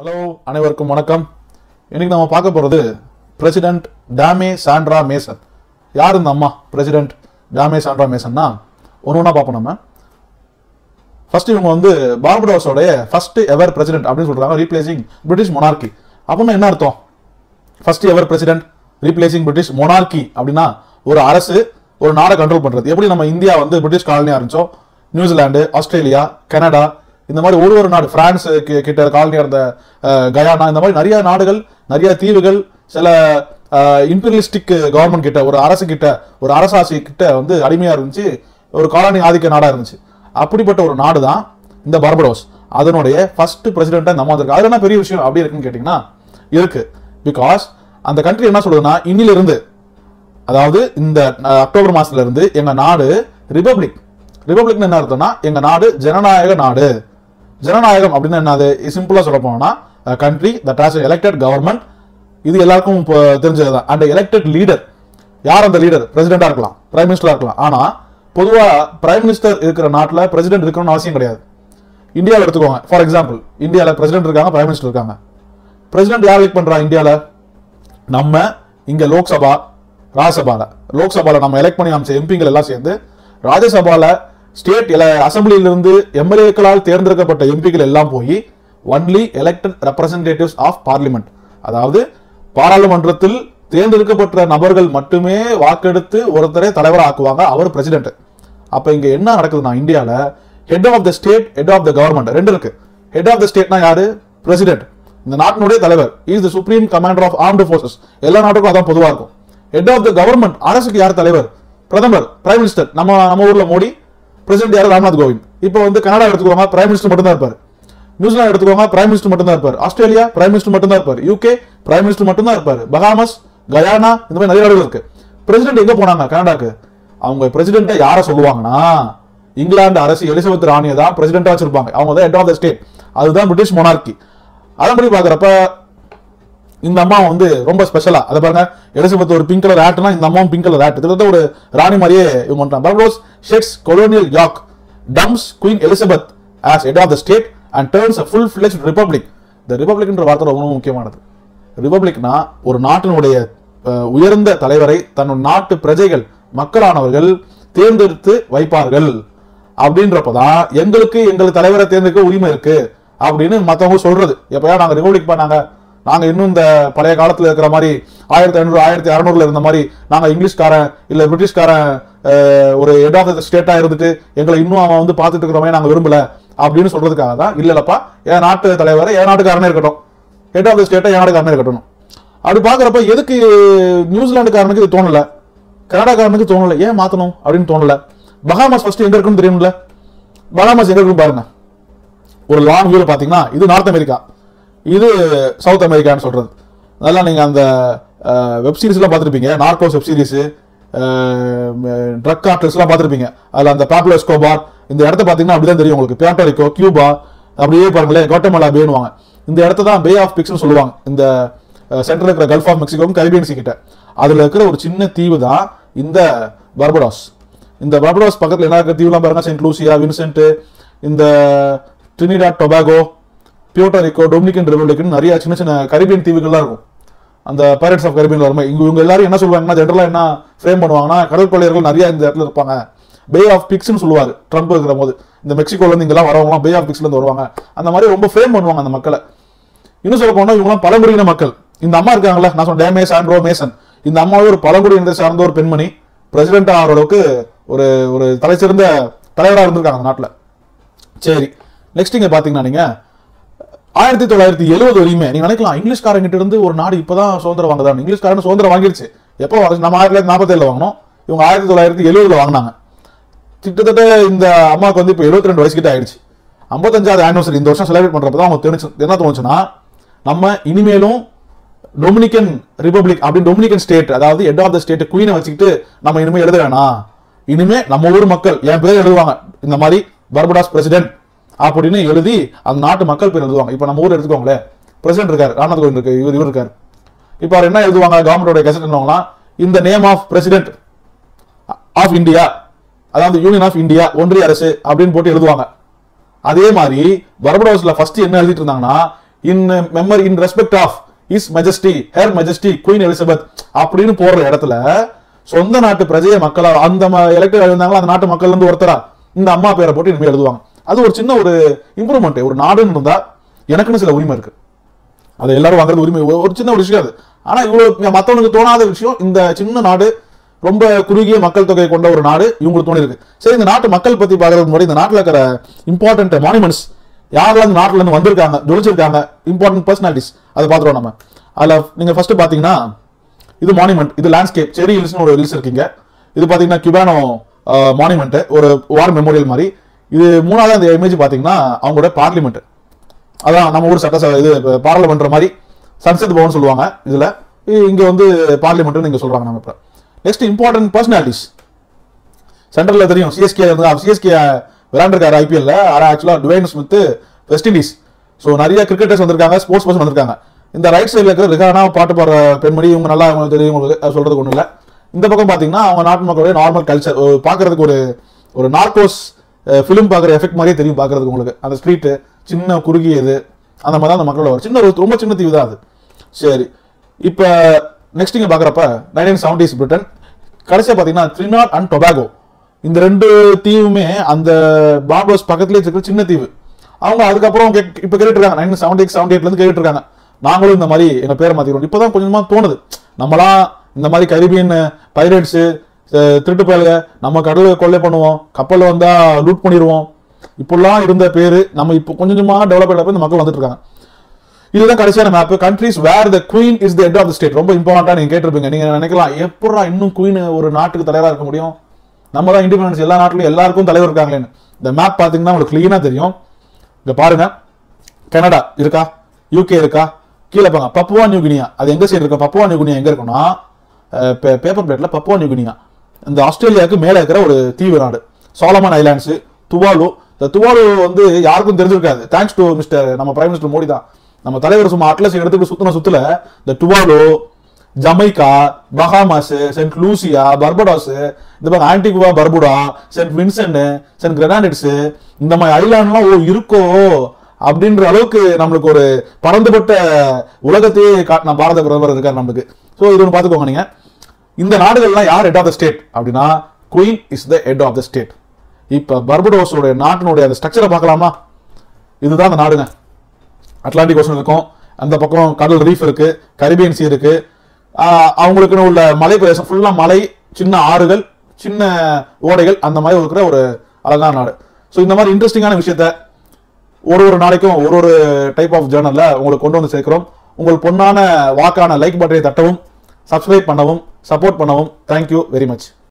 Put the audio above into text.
Hello அனைவருக்கும் வணக்கம் இன்னைக்கு நம்ம பார்க்க போறது பிரசிடென்ட் டாமே சாண்ட்ரா மேசன் யார் இந்த அம்மா பிரசிடென்ட் டாமே சாண்ட்ரா மேசன்னா ஒன்று ஒன்றா பார்ப்போம் நம்ம ஃபர்ஸ்ட் இவங்க வந்து பார்படோஸோடைய ஃபர்ஸ்ட் எவர் பிரசிடென்ட் அப்படின்னு சொல்றாங்க ரீப்ளேசிங் பிரிட்டிஷ் மொனார்கி அப்படின்னா என்ன அர்த்தம் first ever president replacing British monarchy அப்படின்னா ஒரு அரசு ஒரு நாடை கண்ட்ரோல் பண்றது எப்படி நம்ம இந்தியா வந்து பிரிட்டிஷ் காலனியா இருந்துச்சோ நியூசிலாந்து ஆஸ்திரேலியா கனடா இந்த மாதிரி ஒரு ஒரு நாடு பிரான்ஸ் கி- கிட்ட காலனியா இருந்த அஹ், கயானா இந்த மாதிரி நிறைய நாடுகள் நிறைய தீவுகள் சில இம்பீரியலிஸ்டிக் கவர்மெண்ட் கிட்ட ஒரு அரசு கிட்ட ஒரு அரசாட்சி கிட்ட வந்து அடிமையா இருந்துச்சு ஒரு காலனி ஆதிக்க நாடா இருந்துச்சு அப்படிப்பட்ட ஒரு நாடு தான் இந்த பார்படோஸ் அதனுடைய ஃபர்ஸ்ட் பிரசிடென்ட்டா நம்ம வந்திருக்கு அது என்ன பெரிய விஷயம் அப்படி இருக்குன்னு கேட்டிங்கன்னா இருக்கு பிகாஸ் அந்த கண்ட்ரி என்ன சொல்லுதுன்னா இன்னிலிருந்து அதாவது இந்த அஹ், அக்டோபர் மாசத்துல இருந்து எங்க நாடு ரிபப்ளிக் ரிபப்ளிக்னு என்ன அர்த்தம்னா எங்க நாடு ஜனநாயக நாடு ஜனநாயகம் அப்படின்னு என்னது சிம்பிளா சொல்ல போனோம்னா country that has elected government இது எல்லாருக்கும் இப்போ தெரிஞ்சதுதான் அண்ட் எலெக்டட் லீடர் யார் அந்த லீடர் பிரசிடென்டா இருக்கலாம் பிரைம் மினிஸ்டரா இருக்கலாம் ஆனா பொதுவா பிரைம் மினிஸ்டர் இருக்கிற நாட்டுல பிரசிடென்ட் இருக்கணும்னு அவசியம் கிடையாது இந்தியாவில் எடுத்துக்கோங்க ஃபார் எக்ஸாம்பிள் இந்தியாவில் பிரசிடென்ட் இருக்காங்க பிரைம் மினிஸ்டர் இருக்காங்க பிரசிடென்ட் யார் எலெக்ட் பண்றா இந்தியாவில் நம்ம இங்க லோக்சபா ராஜ்சபால லோக்சபால நம்ம எலெக்ட் பண்ணி அமைச்ச எம்பிகள் எல்லாம் சேர்ந்து ராஜ்யசபால ஸ்டேட் அசம்பிளியில இருந்து எம்எல்ஏக்களால் தேர்ந்தெடுக்கப்பட்ட எம்பிகள் எல்லாம் போய் only elected representatives of parliament அதாவது பாராளுமன்றத்தில் தேர்ந்தெடுக்கப்பட்ட நபர்கள் மட்டுமே வாக்கெடுத்து ஒருத்தரை தலைவரா ஆக்குவாங்க அவர் பிரசிடென்ட் அப்ப இங்க என்ன நடக்குதுன்னா இந்தியால head of the state head of the government ரெண்டு இருக்கு ஹெட் ஆஃப் த ஸ்டேட்னா யாரு பிரசிடென்ட் இந்த நாட்டினுடைய தலைவர் is the supreme commander of armed forces எல்லா நாட்டுக்கும் அதான் பொதுவா இருக்கும் ஹெட் ஆஃப் த கவர்மெண்ட் அரசுக்கு யார் தலைவர் பிரதமர் பிரைம் மினிஸ்டர் நம்ம நம்ம ஊர்ல மோடி பிரசிடென்ட் யார் ராம்நாத் கோவிந்த் இப்போ வந்து கனடா எடுத்துக்கோங்க பிரைம் மினிஸ்டர் மட்டும் தான் இருப்பாரு நியூசிலாந்து எடுத்துக்கோங்க பிரைம் மினிஸ்டர் மட்டும் தான் இருப்பார் ஆஸ்திரேலியா பிரைம் மினிஸ்டர் மட்டும் தான் இருப்பார் யூகே பிரைம் மினிஸ்டர் மட்டும் தான் இருப்பார் பகாமஸ் கயானா இந்த மாதிரி நிறைய நாடுகள் இருக்கு பிரசிடென்ட் எங்க போனாங்க கனடாக்கு அவங்க பிரசிடென்ட்டை யார சொல்லுவாங்கன்னா இங்கிலாந்து அரசு எலிசபெத் ராணியை தான் பிரசிடென்ட்டா வச்சிருப்பாங்க அவங்க தான் ஹெட் ஆஃப் த ஸ்டேட் அதுதான் பிரிட்டிஷ் மொனார்கி அதன்படி பாக்குறப்ப இந்த அம்மா வந்து ரொம்ப ஸ்பெஷலா அதை பாருங்க எலிசபெத் ஒரு பிங்க் கலர் ஆட்னா இந்த அம்மாவும் பிங்க் கலர் ஆட் கிட்டத்தட்ட ஒரு ராணி மாதிரியே இவங்க பண்றாங்க பர்பரோஸ் ஷெட்ஸ் கொலோனியல் யாக் டம்ஸ் queen Elizabeth as head of the state and turns a full fledged republic இந்த ரிபப்ளிக்ன்ற வார்த்தை ரொம்ப முக்கியமானது ரிபப்ளிக்னா ஒரு நாட்டினுடைய அஹ், உயர்ந்த தலைவரை தன் நாட்டு பிரஜைகள் மக்களானவர்கள் தேர்ந்தெடுத்து வைப்பார்கள் அப்படின்றப்பதான் எங்களுக்கு எங்கள் தலைவரை தேர்ந்தெடுக்க உரிமை இருக்கு அப்படின்னு மத்தவங்க சொல்றது எப்பயா நாங்க ரிபப்ளிக் பண்ணாங்க நாங்க இன்னும் இந்த பழைய காலத்துல இருக்கிற மாதிரி ஆயிரத்தி ஐநூறு ஆயிரத்தி அறுநூறுல இருந்த மாதிரி நாங்க இங்கிலீஷ்காரன் இல்ல பிரிட்டிஷ்காரன் அஹ், ஒரு ஹெட் ஆஃப் த ஸ்டேட்டா இருந்துட்டு எங்களை இன்னும் அவன் வந்து பார்த்துட்டு இருக்கிற மாதிரி நாங்க விரும்பல அப்படின்னு சொல்றதுக்காக தான் இல்ல இல்லப்பா என் நாட்டு தலைவர் என் நாட்டுக்காரனே இருக்கட்டும் ஹெட் ஆஃப் த ஸ்டேட்டா என் நாட்டுக்காரனே இருக்கட்டும் அப்படி பாக்குறப்ப எதுக்கு நியூசிலாந்துக்காரனுக்கு இது தோணல கனடாக்காரனுக்கு தோணல ஏன் மாத்தணும் அப்படின்னு தோணல பகாமாஸ் ஃபர்ஸ்ட் எங்க இருக்குன்னு தெரியும்ல பகாமாஸ் எங்க இருக்குன்னு பாருங்க ஒரு லாங் வியூல பாத்தீங்கன்னா இது நார்த் அமெரிக்கா இது சவுத் அமெரிக்கான்னு சொல்றது அதெல்லாம் நீங்க அந்த வெப் சீரிஸ்லாம் பார்த்துருப்பீங்க நார்கோஸ் வெப் சீரிஸ் ட்ரக் கார்டல்ஸ்லாம் பார்த்துருப்பீங்க அதுல அந்த பாப்புலர் எஸ்கோபார் இந்த இடத்த பாத்தீங்கன்னா அப்படிதான் தெரியும் உங்களுக்கு பியாட்டோரிக்கோ கியூபா அப்படியே பாருங்களேன் கோட்டமலா பேனுவாங்க இந்த இடத்த தான் பே ஆஃப் பிக்ஸ்னு சொல்லுவாங்க இந்த சென்டர் இருக்கிற கல்ஃப் ஆஃப் மெக்சிகோவும் கரிபியன் சி கிட்ட அதுல இருக்கிற ஒரு சின்ன தீவு தான் இந்த பர்படாஸ் இந்த பர்படாஸ் பக்கத்துல என்ன இருக்கிற தீவுலாம் பாருங்க செயின்ட் லூசியா வின்சென்ட் இந்த ட்ரினிடாட் டொபாகோ பியூட்டரிக்கோ டொமினிகன் ரிபப்ளிக்னு நிறைய சின்ன சின்ன கரிபியன் தீவுகள்லாம் இருக்கும் அந்த பைரட்ஸ் ஆஃப் கரிபியன் வரும்போது இங்க இவங்க எல்லாரும் என்ன சொல்லுவாங்கன்னா ஜென்ரலா என்ன ஃப்ரேம் பண்ணுவாங்கன்னா கடல் கொள்ளையர்கள் நிறைய இந்த இடத்துல இருப்பாங்க பே ஆஃப் பிக்ஸ்னு சொல்லுவாரு ட்ரம்ப் இருக்கிற போது இந்த மெக்சிகோல இருந்து இங்கெல்லாம் வரவங்களாம் பே ஆஃப் பிக்ஸ்ல இருந்து வருவாங்க அந்த மாதிரி ரொம்ப ஃப்ரேம் பண்ணுவாங்க அந்த மக்களை இன்னும் சொல்ல போனா இவங்கலாம் பழங்குடியின மக்கள் இந்த அம்மா இருக்காங்கல்ல நான் சொன்ன டேமே சாண்ட்ரோ மேசன் இந்த அம்மாவே ஒரு பழங்குடியினத்தை சார்ந்த ஒரு பெண்மணி பிரசிடென்ட் ஆகிற அளவுக்கு ஒரு ஒரு தலைச்சிறந்த தலைவராக இருந்திருக்காங்க அந்த நாட்டுல சரி நெக்ஸ்ட் இங்க பாத்தீங்கன்னா நீங்க ஆயிரத்தி தொள்ளாயிரத்தி எழுபது வரையுமே நீங்க நினைக்கலாம் இங்கிலீஷ்காரங்கிட்ட இருந்து ஒரு நாடு இப்பதான் சுதந்திரம் வாங்குதான் இங்கிலீஷ்காரன் சுதந்திரம் வாங்கிடுச்சு எப்போ வாங்குச்சு? நம்ம ஆயிரத்தி தொள்ளாயிரத்தி நாற்பத்தேழுல வாங்கினோம் இவங்க ஆயிரத்தி தொள்ளாயிரத்தி எழுபதுல வாங்கினாங்க கிட்டத்தட்ட இந்த அம்மாவுக்கு வந்து இப்போ 72 ரெண்டு வயசு கிட்ட ஆயிடுச்சு ஐம்பத்தஞ்சாவது ஆனிவர்சரி இந்த வருஷம் செலிப்ரேட் பண்றப்ப தான் அவங்க தெரிஞ்சு என்ன தோணுச்சுன்னா நம்ம இனிமேலும் டொமினிக்கன் ரிபப்ளிக் அப்படின்னு டொமினிக்கன் ஸ்டேட் அதாவது ஹெட் ஆஃப் த ஸ்டேட் குயினை வச்சுக்கிட்டு நம்ம இனிமே எழுத வேணாம் இனிமே நம்ம ஊர் மக்கள் என் பேர் எழுதுவாங்க இந்த மாதிரி பர்படாஸ் பிரசிடென்ட் அப்படின்னு எழுதி அந்த நாட்டு மக்கள் பேர் எழுதுவாங்க இப்போ நம்ம ஊர் எடுத்துக்கோங்களேன் பிரசிடென்ட் இருக்காரு ராம்நாத் கோவிந்த் இருக்கு இவர் இவர் இருக்காரு இப்போ அவர் என்ன எழுதுவாங்க கவர்மெண்டோட கெசட் என்னவாங்கன்னா இந்த name of president of India அதாவது யூனியன் ஆஃப் இந்தியா ஒன்றிய அரசு அப்படின்னு போட்டு எழுதுவாங்க அதே மாதிரி பர்படோஸ்ல ஃபர்ஸ்ட் என்ன எழுதிட்டு இருந்தாங்கன்னா in memory in respect of his majesty her majesty queen Elizabeth அப்படின்னு போடுற இடத்துல சொந்த நாட்டு பிரஜைய மக்களா அந்த எலெக்டட் இருந்தாங்களோ அந்த நாட்டு மக்கள்ல இருந்து ஒருத்தரா இந்த அம்மா பேரை போட்டு இனிமேல் எழுதுவாங்க அது ஒரு சின்ன ஒரு இம்ப்ரூவ்மெண்ட் ஒரு நாடுன்னு இருந்தா எனக்குன்னு சில உரிமை இருக்கு அது எல்லாரும் வாங்குறது உரிமை ஒரு- ஒரு சின்ன ஒரு விஷயம் அது ஆனா இவ்வளவு மத்தவனுக்கு தோணாத விஷயம் இந்த சின்ன நாடு ரொம்ப குறுகிய மக்கள் தொகை கொண்ட ஒரு நாடு இவங்களுக்கு தோணி இருக்கு சரி இந்த நாட்டு மக்கள் பத்தி பாக்குறதுக்கு முன்னாடி இந்த நாட்டுல இருக்கிற இம்பார்ட்டன்ட் மானுமெண்ட்ஸ் யாரெல்லாம் இந்த நாட்டுல இருந்து வந்திருக்காங்க ஜொலிச்சிருக்காங்க இம்பார்ட்டன்ட் பர்சனாலிட்டிஸ் அதை பாத்துருவோம் நம்ம அதுல நீங்க ஃபர்ஸ்ட் பாத்தீங்கன்னா இது மானுமெண்ட் இது லேண்ட்ஸ்கேப் செரி ஹில்ஸ்னு ஒரு ஹில்ஸ் இருக்கீங்க இது பாத்தீங்கன்னா கியூபானோ மானுமெண்ட் ஒரு வார் மெமோரியல் மாதிரி இது மூணாவது அந்த இமேஜ் பாத்தீங்கன்னா அவங்களோட பார்லிமெண்ட் அதான் நம்ம ஊர் சட்டசபை இது இப்ப பாராளுமன்ற மாதிரி சன்சத் பவன் சொல்லுவாங்க இதுல இ- இங்க வந்து பார்லிமெண்ட் இங்க சொல்றாங்க நம்ம இப்ப நெக்ஸ்ட் இம்பார்ட்டன்ட் பர்சனாலிட்டிஸ் சென்ட்ரல்ல தெரியும் சிஎஸ்கே சிஎஸ்கே விளையாண்டுருக்காரு ஐபிஎல்ல ஆனா ஆக்சுவலா Dwayne Smith West Indies so நிறைய கிரிக்கெட்டர்ஸ் வந்திருக்காங்க ஸ்போர்ட்ஸ் பர்சன் வந்திருக்காங்க இந்த ரைட் சைடுல இருக்கிற ரிகானா பாட்டு பாடுற பெண்மணி இவங்க நல்லா அவங்களுக்கு தெரியும் உங்களுக்கு அது சொல்றதுக்கு ஒன்றும் இல்லை இந்த பக்கம் பாத்தீங்கன்னா அவங்க நாட்டு மக்களுடைய நார்மல் கல்ச்சர் பார்க்கறதுக்கு ஒரு ஒரு நார்கோஸ் ஃபிலிம் பார்க்குற எஃபெக்ட் மாதிரியே தெரியும் பார்க்கறதுக்கு உங்களுக்கு அந்த ஸ்ட்ரீட்டு சின்ன குறுகியது அந்த மாதிரி தான் அந்த மக்களோட வரும் சின்ன ஒரு ரொம்ப சின்ன தீவு தான் அது சரி இப்போ நெக்ஸ்ட் இங்க பார்க்குறப்ப நைன்டீன் செவன்டிஸ் பிரிட்டன் கடைசியா பார்த்தீங்கன்னா த்ரினாட் அண்ட் டொபாகோ இந்த ரெண்டு தீவுமே அந்த பாபோஸ் பக்கத்துலேயே இருக்கிற சின்ன தீவு அவங்க அதுக்கப்புறம் கேக்- இப்ப கேட்டுட்டு இருக்காங்க நைன்டீன் செவன்டி செவன்டி எயிட்ல இருந்து கேட்டுட்டு இருக்காங்க நாங்களும் இந்த மாதிரி எங்க பேரை மாத்திக்கிறோம் இப்பதான் கொஞ்சமா தோணுது நம்மளாம் இந்த மாதிரி கரிபியன் பைரட்ஸ் திருட்டு பயலுக நம்ம கடலை கொள்ளை பண்ணுவோம் கப்பல்ல வந்தா லூட் பண்ணிடுவோம் இப்படிலாம் இருந்த பேரு நம்ம இப்போ கொஞ்சம் கொஞ்சமா டெவலப் ஆகிட்ட இந்த மக்கள் வந்துட்டு இருக்காங்க இதுதான் கடைசியான map countries where the queen is the head of the state ரொம்ப இம்பார்ட்டா நீங்க கேட்டிருப்பீங்க நீங்க நினைக்கலாம் எப்படா இன்னும் குயின் ஒரு நாட்டுக்கு தலைவரா இருக்க முடியும் நம்ம தான் இண்டிபெண்டன்ஸ் எல்லா நாட்டிலும் எல்லாருக்கும் தலைவர் இருக்காங்களேன்னு இந்த மேப் பாத்தீங்கன்னா உங்களுக்கு கிளீனா தெரியும் இங்க பாருங்க கனடா இருக்கா யூகே இருக்கா கீழே பாங்க பப்புவா நியூ கினியா அது எங்க சைடு இருக்கா பப்புவா நியூ கினியா எங்க இருக்குன்னா பேப்பர் பிளேட்ல பப்புவா நியூ கினியா இந்த ஆஸ்திரேலியாவுக்கு மேல இருக்கிற ஒரு தீவு நாடு சோலமன் ஐலாண்ட்ஸ் துவாலு இந்த துவாலு வந்து யாருக்கும் தெரிஞ்சிருக்காது தேங்க்ஸ் டு மிஸ்டர் நம்ம பிரைம் மினிஸ்டர் மோடி தான் நம்ம தலைவர் சும்மா அட்லஸ் எடுத்துட்டு சுத்தின சுத்துல இந்த Tuvalu Jamaica Bahamas Saint Lucia Barbados இந்த மாதிரி Antigua Barbuda Saint Vincent Saint Grenadines இந்த மாதிரி ஐலாண்ட்லாம் ஓ இருக்கோ அப்படின்ற அளவுக்கு நம்மளுக்கு ஒரு பறந்துபட்ட உலகத்தையே காட்டின பாரத பிரதமர் இருக்கார் நம்மளுக்கு ஸோ இது ஒன்று பார்த்துக்கோங்க நீங்க இந்த நாடுகள்லாம் யார் ஹெட் ஆஃப் த ஸ்டேட் அப்படின்னா queen is the head of the state இப்ப பர்படோஸோட நாட்டினுடைய அந்த ஸ்ட்ரக்சரை பார்க்கலாமா இதுதான் அந்த நாடுங்க அட்லாண்டிக் ஓஷன் இருக்கும் அந்த பக்கம் கடல் ரீஃப் இருக்கு கரிபியன் சீ இருக்கு ஆஹ் அவங்களுக்குன்னு உள்ள மலை பிரதேசம் ஃபுல்லா மலை சின்ன ஆறுகள் சின்ன ஓடைகள் அந்த மாதிரி இருக்கிற ஒரு அழகான நாடு ஸோ இந்த மாதிரி இன்ட்ரெஸ்டிங்கான விஷயத்த ஒரு ஒரு நாளைக்கும் ஒரு ஒரு டைப் ஆஃப் ஜேர்னல்ல உங்களுக்கு கொண்டு வந்து சேர்க்கிறோம் உங்கள் பொன்னான வாக்கான லைக் பட்டனை தட்டவும் சப்ஸ்கிரைப் பண்ணவும் சப்போர்ட் பண்ணவும் தேங்க்யூ வெரி மச்